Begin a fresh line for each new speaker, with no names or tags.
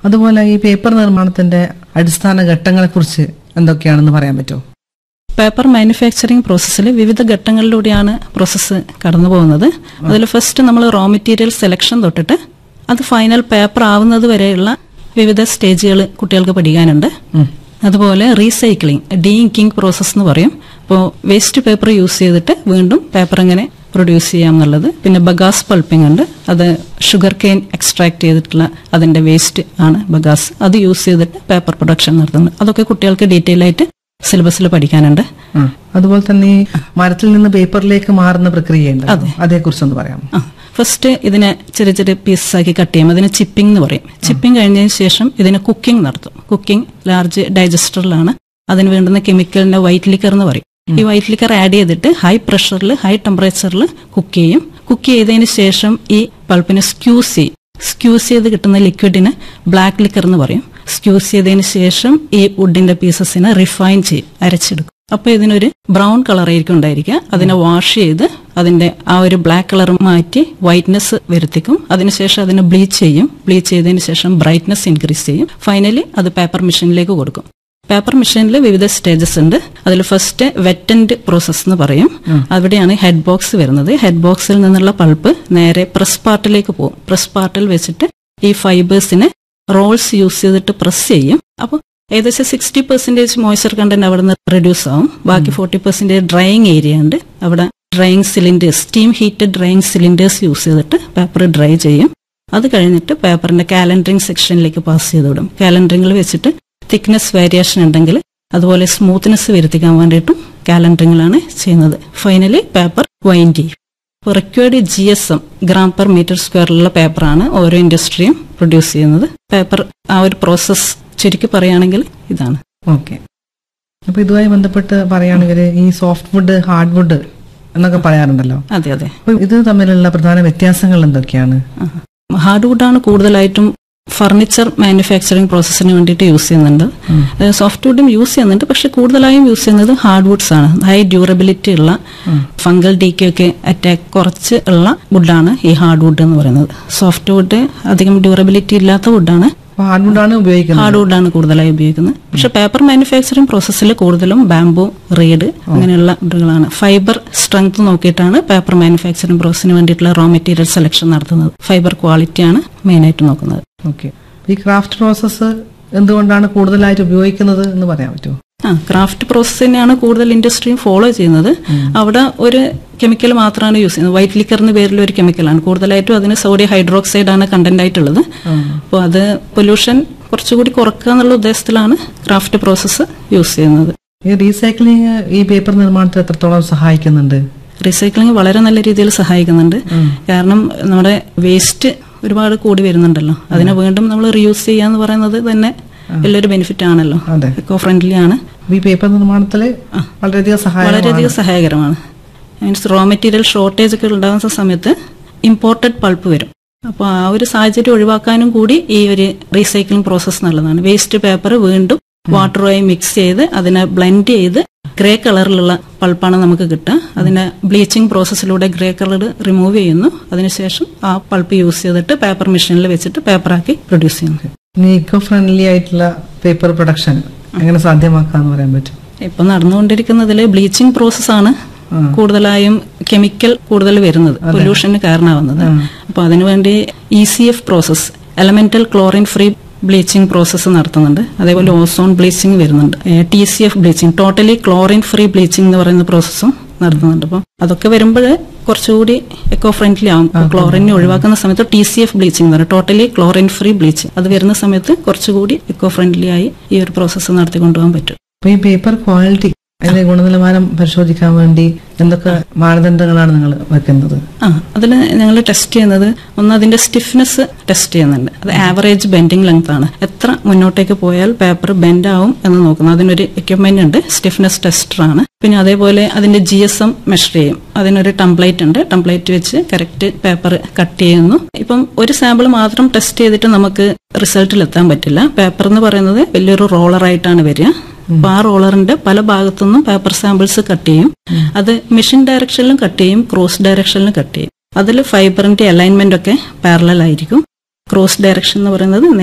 അതുപോലെ ഈ പേപ്പർ നിർമ്മാണത്തിന്റെ അടിസ്ഥാന ഘട്ടങ്ങളെ കുറിച്ച് എന്തൊക്കെയാണെന്ന് പറയാൻ പറ്റുമോ
പേപ്പർ മാനുഫാക്ചറിങ് പ്രോസസ്സിൽ വിവിധ ഘട്ടങ്ങളിലൂടെയാണ് പ്രോസസ്സ് കടന്നു പോകുന്നത് അതിൽ ഫസ്റ്റ് നമ്മൾ റോ മെറ്റീരിയൽ സെലക്ഷൻ തൊട്ടിട്ട് അത് ഫൈനൽ പേപ്പർ ആവുന്നത് വരെയുള്ള വിവിധ സ്റ്റേജുകൾ കുട്ടികൾക്ക് പഠിക്കാനുണ്ട് അതുപോലെ റീസൈക്ലിംഗ് ഡീ ഇങ്കിങ് പ്രോസസ്സ് എന്ന് പറയും അപ്പോൾ വേസ്റ്റ് പേപ്പർ യൂസ് ചെയ്തിട്ട് വീണ്ടും പേപ്പർ എങ്ങനെ പ്രൊഡ്യൂസ് ചെയ്യാം എന്നുള്ളത് പിന്നെ ബഗാസ് പൾപ്പിംഗ് ഉണ്ട് അത് ഷുഗർ കെയിൻ എക്സ്ട്രാക്ട് ചെയ്തിട്ടുള്ള അതിന്റെ വേസ്റ്റ് ആണ് ബഗാസ് അത് യൂസ് ചെയ്തിട്ട് പേപ്പർ പ്രൊഡക്ഷൻ നടത്തുന്നത് അതൊക്കെ കുട്ടികൾക്ക് ഡീറ്റെയിൽ ആയിട്ട് സിലബസിൽ പഠിക്കാനുണ്ട്
ആ. അതുപോലെ തന്നെ ഈ മരത്തിൽ നിന്ന് പേപ്പറിലേക്ക് മാറുന്ന പ്രക്രിയയുണ്ട് അതേക്കുറിച്ചൊന്ന് പറയാം
ആ ഫസ്റ്റ് ഇതിനെ ചെറിയ ചെറിയ പീസസ് ആക്കി കട്ട് ചെയ്യും അതിന് ചിപ്പിംഗ് എന്ന് പറയും ചിപ്പിംഗ് കഴിഞ്ഞതിന് ശേഷം ഇതിന് കുക്കിംഗ് നടത്തും കുക്കിംഗ് ലാർജ് ഡൈജസ്റ്ററിലാണ് അതിന് വേണ്ടുന്ന കെമിക്കലിന്റെ വൈറ്റ് ലിക്കർ എന്ന് പറയും ഈ വൈറ്റ് ലിക്കർ ആഡ് ചെയ്തിട്ട് ഹൈ പ്രഷറിൽ ഹൈ ടെമ്പറേച്ചറിൽ കുക്ക് ചെയ്യും കുക്ക് ചെയ്തതിന് ശേഷം ഈ പൾപ്പിനെ സ്ക്യൂസ് ചെയ്യും സ്ക്യൂസ് ചെയ്ത് കിട്ടുന്ന ലിക്വിഡിന് ബ്ലാക്ക് ലിക്കർ എന്ന് പറയും സ്ക്യൂസ് ചെയ്തതിന് ശേഷം ഈ വുഡിന്റെ പീസസിനെ റിഫൈൻ ചെയ്യും അരച്ചെടുക്കും അപ്പൊ ഇതിനൊരു ബ്രൗൺ കളർ ആയിരിക്കും ഉണ്ടായിരിക്കുക അതിനെ വാഷ് ചെയ്ത് അതിന്റെ ആ ഒരു ബ്ലാക്ക് കളർ മാറ്റി വൈറ്റ്നെസ് വരുത്തിക്കും അതിനുശേഷം അതിനെ ബ്ലീച്ച് ചെയ്യും ബ്ലീച്ച് ചെയ്തതിന് ശേഷം ബ്രൈറ്റ്നെസ് ഇൻക്രീസ് ചെയ്യും ഫൈനലി അത് പേപ്പർ മെഷീനിലേക്ക് കൊടുക്കും പേപ്പർ മെഷീനിൽ വിവിധ സ്റ്റേജസ് ഉണ്ട് അതിൽ ഫസ്റ്റ് വെറ്റൻഡ് പ്രോസസ് എന്ന് പറയും അവിടെയാണ് ഹെഡ് ബോക്സ് വരുന്നത് ഹെഡ് ബോക്സിൽ നിന്നുള്ള പൾപ്പ് നേരെ പ്രസ് പാർട്ടിലേക്ക് പോകും പ്രസ് പാർട്ടിൽ വെച്ചിട്ട് ഈ ഫൈബേഴ്സിനെ റോൾസ് യൂസ് ചെയ്തിട്ട് പ്രസ് ചെയ്യും അപ്പോൾ ഏകദേശം സിക്സ്റ്റി പെർസെന്റേജ് മോയ്സ്ചർ കണ്ടന്റ് അവിടെ നിന്ന് റെഡ്യൂസ് ആവും ബാക്കി ഫോർട്ടി പെർസെന്റേജ് ഡ്രൈയിങ് ഏരിയ ഉണ്ട് അവിടെ drying cylinders steam heated drying cylinders use ചെയ്തിട്ട് പേപ്പർ ഡ്രൈ ചെയ്യും അത് കഴിഞ്ഞിട്ട് പേപ്പറിന്റെ കാലണ്ടറിംഗ് സെക്ഷനിലേക്ക് പാസ് ചെയ്ത് വിടും കാലണ്ടറിംഗിൽ വെച്ചിട്ട് തിക്നെസ് വേരിയേഷൻ ഉണ്ടെങ്കിൽ അതുപോലെ സ്മൂത്ത്നെസ് വരുത്തിക്കാൻ വേണ്ടിയിട്ടും കാലണ്ടറിംഗിലാണ് ചെയ്യുന്നത് ഫൈനലി പേപ്പർ വൈൻഡ് ചെയ്യും required G S M gram per metre സ്ക്വയറിലുള്ള പേപ്പറാണ് ഓരോ ഇൻഡസ്ട്രിയും പ്രൊഡ്യൂസ് ചെയ്യുന്നത് പേപ്പർ ആ ഒരു പ്രോസസ്സ് ചുരുക്കി പറയുകയാണെങ്കിൽ ഇതാണ്
ഓക്കെ അപ്പൊ ഇതുമായി ബന്ധപ്പെട്ട് പറയുകയാണെങ്കിൽ ഈ സോഫ്റ്റ് വുഡ് ഹാർഡ് വുഡ് എന്നൊക്കെ പറയാറുണ്ടല്ലോ
അതെ അതെ
അപ്പൊ ഇത് തമ്മിലുള്ള പ്രധാന വ്യത്യാസങ്ങൾ എന്തൊക്കെയാണ്
ഹാർഡ് വുഡാണ് കൂടുതലായിട്ടും ഫർണിച്ചർ മാനുഫാക്ചറിങ് പ്രോസസ്സിന് വേണ്ടിയിട്ട് യൂസ് ചെയ്യുന്നുണ്ട് സോഫ്റ്റ് വുഡും യൂസ് ചെയ്യുന്നുണ്ട് പക്ഷെ കൂടുതലായും യൂസ് ചെയ്യുന്നത് ഹാർഡ് വുഡ്സ് ആണ് ഹൈ ഡ്യൂറബിലിറ്റി ഉള്ള ഫംഗൽ ഡീക്ക് ഒക്കെ അറ്റാക്ക് കുറച്ച് ഉള്ള വുഡാണ് ഈ ഹാർഡ് വുഡ് എന്ന് പറയുന്നത് സോഫ്റ്റ് വുഡ് അധികം ഡ്യൂറബിലിറ്റി ഇല്ലാത്ത വുഡാണ്
അപ്പൊ ഹാർഡ് വുഡാണ് ഉപയോഗിക്കുന്നത്
ഹാർഡ് വുഡാണ് കൂടുതലായി ഉപയോഗിക്കുന്നത് പക്ഷെ പേപ്പർ മാനുഫാക്ചറിംഗ് പ്രോസസ്സിൽ കൂടുതലും ബാംബു റീഡ് അങ്ങനെയുള്ള വുഡുകളാണ് ഫൈബർ സ്ട്രെങ്ത് നോക്കിയിട്ടാണ് പേപ്പർ മാനുഫാക്ചറിംഗ് പ്രോസസ്സിന് വേണ്ടിയിട്ടുള്ള റോ മെറ്റീരിയൽ സെലക്ഷൻ നടത്തുന്നത് ഫൈബർ ക്വാളിറ്റിയാണ് മെയിനായിട്ട് നോക്കുന്നത്
ഓക്കെ ഈ ക്രാഫ്റ്റ് പ്രോസസ്സ് എന്തുകൊണ്ടാണ് കൂടുതലായിട്ട് ഉപയോഗിക്കുന്നത് എന്ന് പറയാൻ പറ്റുമോ
ആ ക്രാഫ്റ്റ് പ്രോസസ് തന്നെയാണ് കൂടുതൽ ഇൻഡസ്ട്രിയും ഫോളോ ചെയ്യുന്നത് അവിടെ ഒരു കെമിക്കൽ മാത്രമാണ് യൂസ് ചെയ്യുന്നത് വൈറ്റ് ലിക്കർ എന്ന പേരിൽ ഒരു കെമിക്കലാണ് കൂടുതലായിട്ടും അതിന് സോഡിയം ഹൈഡ്രോക്സൈഡ് ആണ് കണ്ടന്റ് ആയിട്ടുള്ളത് അപ്പോൾ അത് പൊല്യൂഷൻ കുറച്ചുകൂടി കുറക്കുക എന്നുള്ള ഉദ്ദേശത്തിലാണ് ക്രാഫ്റ്റ് പ്രോസസ്സ് യൂസ് ചെയ്യുന്നത്
ഈ റീസൈക്ലിംഗ് ഈ പേപ്പർ നിർമ്മാണത്തിൽ എത്രത്തോളം സഹായിക്കുന്നുണ്ട്
റീസൈക്ലിംഗ് വളരെ നല്ല രീതിയിൽ സഹായിക്കുന്നുണ്ട് കാരണം നമ്മുടെ വേസ്റ്റ് ഒരുപാട് കൂടി വരുന്നുണ്ടല്ലോ അതിനെ വീണ്ടും നമ്മൾ റീയൂസ് ചെയ്യാന്ന് പറയുന്നത് തന്നെ വലിയൊരു ബെനിഫിറ്റ് ആണല്ലോ
അതെ
എക്കോ ഫ്രണ്ട്ലി ആണ്
ഈ പേപ്പർ നിർമ്മാണത്തിൽ വളരെയധികം സഹായം
വളരെയധികം സഹായകരമാണ് മീൻസ് റോ മെറ്റീരിയൽ ഷോർട്ടേജ് ഒക്കെ ഉണ്ടാകുന്ന സമയത്ത് ഇമ്പോർട്ടഡ് പൾപ്പ് വരും അപ്പോൾ ആ ഒരു സാഹചര്യം ഒഴിവാക്കാനും കൂടി ഈ ഒരു റീസൈക്ലിംഗ് പ്രോസസ്സ് നല്ലതാണ് വേസ്റ്റ് പേപ്പർ വീണ്ടും വാട്ടറുമായി മിക്സ് ചെയ്ത് അതിനെ ബ്ലെൻഡ് ചെയ്ത് ഗ്രേ കളറിലുള്ള പൾപ്പാണ് നമുക്ക് കിട്ടുക അതിനെ ബ്ലീച്ചിങ് പ്രോസസ്സിലൂടെ ഗ്രേ കളർ റിമൂവ് ചെയ്യുന്നു അതിനുശേഷം ആ പൾപ്പ് യൂസ് ചെയ്തിട്ട് പേപ്പർ മെഷീനിൽ വെച്ചിട്ട് പേപ്പറാക്കി പ്രൊഡ്യൂസ് ചെയ്യുന്നു
ഇനി ഇക്കോ ഫ്രണ്ട്ലി ആയിട്ടുള്ള പേപ്പർ പ്രൊഡക്ഷൻ എങ്ങനെ സാധ്യമാക്കാന്ന് പറയാൻ പറ്റും
ഇപ്പൊ നടന്നുകൊണ്ടിരിക്കുന്നതിൽ ബ്ലീച്ചിങ് പ്രോസസ്സാണ് കൂടുതലായും കെമിക്കൽ കൂടുതൽ വരുന്നത് പൊല്യൂഷന് കാരണമാവുന്നത് അപ്പൊ അതിനുവേണ്ടി E C F process elemental chlorine free bleaching process നടത്തുന്നുണ്ട് അതേപോലെ ഓസോൺ ബ്ലീച്ചിങ് വരുന്നുണ്ട് T C F bleaching totally chlorine free bleaching എന്ന് പറയുന്ന പ്രോസസ്സും നടത്തുന്നുണ്ട് അപ്പം അതൊക്കെ വരുമ്പോൾ കുറച്ചുകൂടി എക്കോ ഫ്രണ്ട്ലി ആവും ക്ലോറിനെ ഒഴിവാക്കുന്ന സമയത്ത് ടി സി എഫ് ബ്ലീച്ചിങ് എന്ന് പറയും ടോട്ടലി ക്ലോറിൻ ഫ്രീ ബ്ലീച്ചിങ് അത് വരുന്ന സമയത്ത് കുറച്ചുകൂടി എക്കോ ഫ്രണ്ട്ലി ആയി ഈ ഒരു പ്രോസസ്സ് നടത്തി കൊണ്ടുപോകാൻ പറ്റും
അപ്പൊ ഈ പേപ്പർ ക്വാളിറ്റി അതിന്റെ ഗുണനിലവാരം പരിശോധിക്കാൻ വേണ്ടി എന്തൊക്കെ മാനദണ്ഡങ്ങളാണ് നിങ്ങൾ വെക്കുന്നത്
ആ അതിൽ ഞങ്ങൾ ടെസ്റ്റ് ചെയ്യുന്നത് ഒന്ന് അതിന്റെ സ്റ്റിഫ്നെസ് ടെസ്റ്റ് ചെയ്യുന്നുണ്ട് അത് ആവറേജ് ബെൻഡിങ് ലെങ്ത് ആണ് എത്ര മുന്നോട്ടേക്ക് പോയാൽ പേപ്പർ ബെൻഡ് ആവും എന്ന് നോക്കുന്നത് അതിനൊരു എക്യുപ്മെന്റ് ഉണ്ട് സ്റ്റിഫ്നെസ് ടെസ്റ്റർ ആണ് പിന്നെ അതേപോലെ അതിന്റെ ജി എസ് എം മെഷർ ചെയ്യും അതിനൊരു ടംപ്ലേറ്റ് ഉണ്ട് ടംപ്ലേറ്റ് വെച്ച് കറക്റ്റ് പേപ്പർ കട്ട് ചെയ്യുന്നു ഇപ്പം ഒരു സാമ്പിൾ മാത്രം ടെസ്റ്റ് ചെയ്തിട്ട് നമുക്ക് റിസൾട്ടിൽ എത്താൻ പറ്റില്ല പേപ്പർ എന്ന് പറയുന്നത് വലിയൊരു റോളറായിട്ടാണ് വരിക അപ്പൊ ആ റോളറിന്റെ പല ഭാഗത്തുനിന്നും പേപ്പർ സാമ്പിൾസ് കട്ട് ചെയ്യും അത് മെഷീൻ ഡയറക്ഷനിലും കട്ട് ചെയ്യും ക്രോസ് ഡയറക്ഷനിലും കട്ട് ചെയ്യും അതിൽ ഫൈബറിന്റെ അലൈൻമെന്റ് ഒക്കെ പാരലൽ ആയിരിക്കും ക്രോസ് ഡയറക്ഷൻ എന്ന് പറയുന്നത്